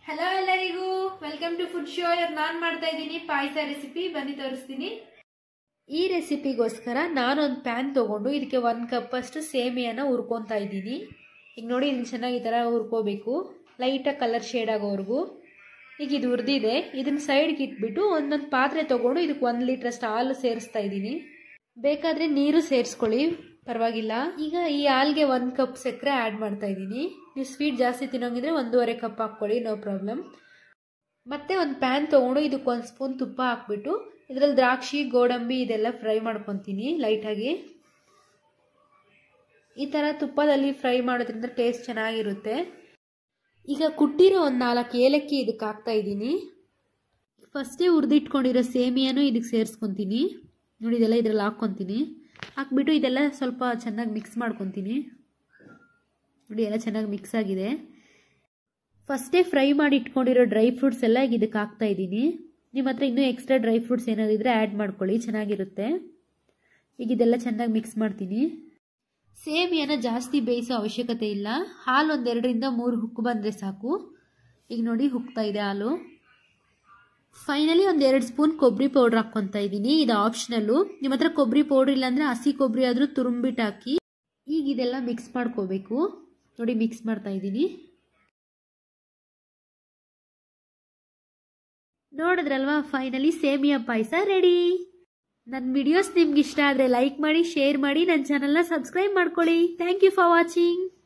hello ಎಲ್ಲರಿಗೂ welcome to food show ಇವತ್ತು ನಾನು ಮಾಡ್ತಾ ಇದ್ದೀನಿ ಪಾಯಸ ರೆಸಿಪಿ ಬನ್ನಿ ತೋರಿಸ್ತೀನಿ ಈ ರೆಸಿಪಿಗೋಸ್ಕರ ನಾನೊಂದು ಪ್ಯಾನ್ ತೊಗೊಂಡು ಇದಕ್ಕೆ ಒಂದು ಕಪ್ ಅಷ್ಟು ಸೇಮಿಯಾನ ಹುರ್ಕೊತಾ ಇದ್ದೀನಿ ಈಗ ನೋಡಿ ಇದನ್ನ ಚೆನ್ನಾಗಿ ಈ ಥರ ಹುರ್ಕೋಬೇಕು ಲೈಟಾಗಿ ಕಲರ್ ಶೇಡ್ ಆಗೋವರೆಗೂ ಈಗ ಇದು ಹುರಿದಿದೆ ಇದನ್ನ ಸೈಡ್ಗೆ ಇಟ್ಬಿಟ್ಟು ಒಂದೊಂದು ಪಾತ್ರೆ ತೊಗೊಂಡು ಇದಕ್ಕೆ ಒಂದು ಲೀಟ್ರಷ್ಟು ಹಾಲು ಸೇರಿಸ್ತಾ ಇದ್ದೀನಿ ಬೇಕಾದರೆ ನೀರು ಸೇರಿಸ್ಕೊಳ್ಳಿ ಪರವಾಗಿಲ್ಲ ಈಗ ಈ ಹಾಲ್ಗೆ ಒಂದು ಕಪ್ ಸಕ್ಕರೆ ಆ್ಯಡ್ ಮಾಡ್ತಾ ಇದ್ದೀನಿ ನೀವು ಸ್ವೀಟ್ ಜಾಸ್ತಿ ತಿನ್ನೋಂಗಿದ್ರೆ ಒಂದೂವರೆ ಕಪ್ ಹಾಕ್ಕೊಳ್ಳಿ ನೋ ಪ್ರಾಬ್ಲಮ್ ಮತ್ತೆ ಒಂದು ಪ್ಯಾನ್ ತೊಗೊಂಡು ಇದಕ್ಕೆ ಒಂದು ಸ್ಪೂನ್ ತುಪ್ಪ ಹಾಕ್ಬಿಟ್ಟು ಇದರಲ್ಲಿ ದ್ರಾಕ್ಷಿ ಗೋಡಂಬಿ ಇದೆಲ್ಲ ಫ್ರೈ ಮಾಡ್ಕೊತೀನಿ ಲೈಟಾಗಿ ಈ ಥರ ತುಪ್ಪದಲ್ಲಿ ಫ್ರೈ ಮಾಡೋದ್ರಿಂದ ಟೇಸ್ಟ್ ಚೆನ್ನಾಗಿರುತ್ತೆ ಈಗ ಕುಟ್ಟಿರೋ ಒಂದು ನಾಲ್ಕು ಏಲಕ್ಕಿ ಇದಕ್ಕೆ ಹಾಕ್ತಾ ಇದ್ದೀನಿ ಫಸ್ಟೇ ಹುರಿದಿಟ್ಕೊಂಡಿರೋ ಸೇಮಿಯಾನು ಇದಕ್ಕೆ ಸೇರಿಸ್ಕೊತೀನಿ ನೋಡಿ ಇದೆಲ್ಲ ಇದರಲ್ಲಿ ಹಾಕ್ಕೊತೀನಿ ಹಾಕ್ಬಿಟ್ಟು ಇದೆಲ್ಲ ಸ್ವಲ್ಪ ಚೆನ್ನಾಗಿ ಮಿಕ್ಸ್ ಮಾಡ್ಕೊತೀನಿ ನೋಡಿ ಎಲ್ಲ ಚೆನ್ನಾಗಿ ಮಿಕ್ಸ್ ಆಗಿದೆ ಫಸ್ಟೇ ಫ್ರೈ ಮಾಡಿ ಇಟ್ಕೊಂಡಿರೋ ಡ್ರೈ ಫ್ರೂಟ್ಸ್ ಎಲ್ಲ ಈಗ ಇದಕ್ಕೆ ಹಾಕ್ತಾ ಇದ್ದೀನಿ ನಿಮ್ಮ ಹತ್ರ ಇನ್ನೂ ಎಕ್ಸ್ಟ್ರಾ ಡ್ರೈ ಫ್ರೂಟ್ಸ್ ಏನಾದ್ರು ಇದ್ದರೆ ಆ್ಯಡ್ ಮಾಡ್ಕೊಳ್ಳಿ ಚೆನ್ನಾಗಿರುತ್ತೆ ಈಗ ಇದೆಲ್ಲ ಚೆನ್ನಾಗಿ ಮಿಕ್ಸ್ ಮಾಡ್ತೀನಿ ಸೇಮಿಯಾನ ಜಾಸ್ತಿ ಬೇಯಿಸೋ ಅವಶ್ಯಕತೆ ಇಲ್ಲ ಹಾಲು ಒಂದೆರಡರಿಂದ ಮೂರು ಹುಕ್ಕು ಬಂದರೆ ಸಾಕು ಈಗ ನೋಡಿ ಹುಕ್ತಾ ಇದೆ ಹಾಲು ಫೈನಲಿ ಒಂದು ಎರಡು ಸ್ಪೂನ್ ಕೊಬ್ಬರಿ ಪೌಡ್ರ್ ಹಾಕ್ಕೊತಾ ಇದ್ದೀನಿ ಇದು ಆಪ್ಷನಲ್ಲು ನಿಮ್ಮ ಹತ್ರ ಕೊಬ್ಬರಿ ಪೌಡ್ರ್ ಇಲ್ಲಾಂದರೆ ಹಸಿ ಕೊಬ್ಬರಿ ಆದರೂ ತುರುಂಬಿಟ್ಟು ಹಾಕಿ ಈಗ ಇದೆಲ್ಲ ಮಿಕ್ಸ್ ಮಾಡ್ಕೋಬೇಕು ನೋಡಿ ಮಿಕ್ಸ್ ಮಾಡ್ತಾ ಇದ್ದೀನಿ ನೋಡಿದ್ರಲ್ವಾ ಫೈನಲಿ ಸೇಮಿಯಾ ಪಾಯಸ ರೆಡಿ ನನ್ನ ವಿಡಿಯೋಸ್ ನಿಮ್ಗೆ ಇಷ್ಟ ಆದರೆ ಲೈಕ್ ಮಾಡಿ ಶೇರ್ ಮಾಡಿ ನನ್ನ ಚಾನಲ್ನ ಸಬ್ಸ್ಕ್ರೈಬ್ ಮಾಡ್ಕೊಳ್ಳಿ ಥ್ಯಾಂಕ್ ಯು ಫಾರ್ ವಾಚಿಂಗ್